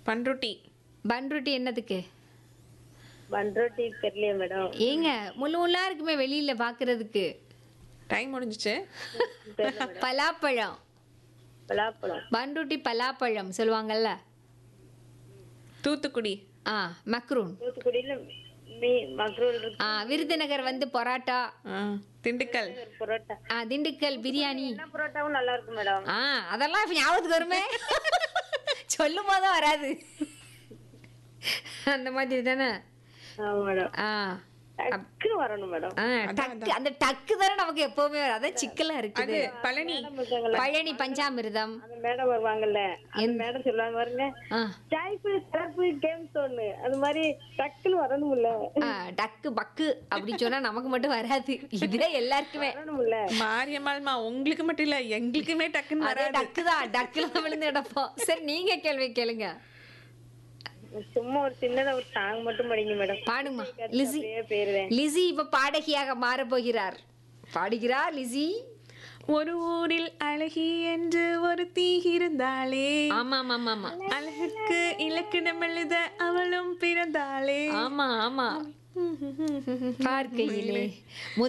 பண்ருட்டி பன்ருட்டி என்னதுக்கு பண்ருட்டி தெரியலையே மேடம் ஏங்க முள்ளு முள்ளா இருக்குமே வெளியில பாக்குறதுக்கு டைம் முடிஞ்சிச்சு பலாப்பழம் பலாப்பழம் பன்ருட்டி பலாப்பழம் சொல்லுவாங்கல்ல தூத்துக்குடி ஆ மக்ரூன் தூத்துக்குடியில மீ மக்ரூல் இருக்கு ஆ விருதுநகர் வந்து பரோட்டா ஆ, திண்டுக்கல் புரோட்டா ஆ திண்டுக்கல் பிரியாணி என்ன புரோட்டாவும் நல்லா இருக்கும் மேடம் ஆ அதெல்லாம் இப்ப ஞாபகத்துக்கு வருமே சொல்லும் போதும் வராது அந்த மாதிரி தானே ஆமா மேடம் ஆ டக்குன்னு வரணும் மேடம் ஆ, டக்கு அந்த டக்கு தானே நமக்கு எப்பவுமே வரும் அதான் சிக்கலா அது இருக்குது பழனி பழனி பஞ்சாமிர்தம் அந்த மேடம் வருவாங்கல்ல அந்த மேடம் சொல்லுவாங்க பாருங்க ஆ சாய்ப்பு சிறப்பு கேம் ஒண்ணு அது மாதிரி டக்குன்னு வரணும்ல ஆ, டக்கு பக்கு அப்படி சொன்னா நமக்கு மட்டும் வராது இதுல எல்லாருக்குமே வரணும்ல மாரியம்மாள்மா உங்களுக்கு மட்டும் இல்ல எங்களுக்குமே டக்குன்னு அதே வராது டக்கு தான் டக்குல தான் விழுந்து கிடப்போம் சரி நீங்க கேள்வி கேளுங்க சும்மா ஒரு சின்னதா ஒரு சாங் மட்டும் படிங்க மேடம் பாடுமா லிசி அப்படியே போயிருவேன் லிசி இப்ப பாடகியாக மாற போகிறார் பாடுகிறார் லிசி ஒரு ஊரில் அழகி என்று ஒரு தீ இருந்தாளே ஆமா ஆமா ஆமா ஆமா அழகுக்கு இலக்கணம் எழுத அவளும் பிறந்தாளே ஆமா ஆமா பார்க்கையிலே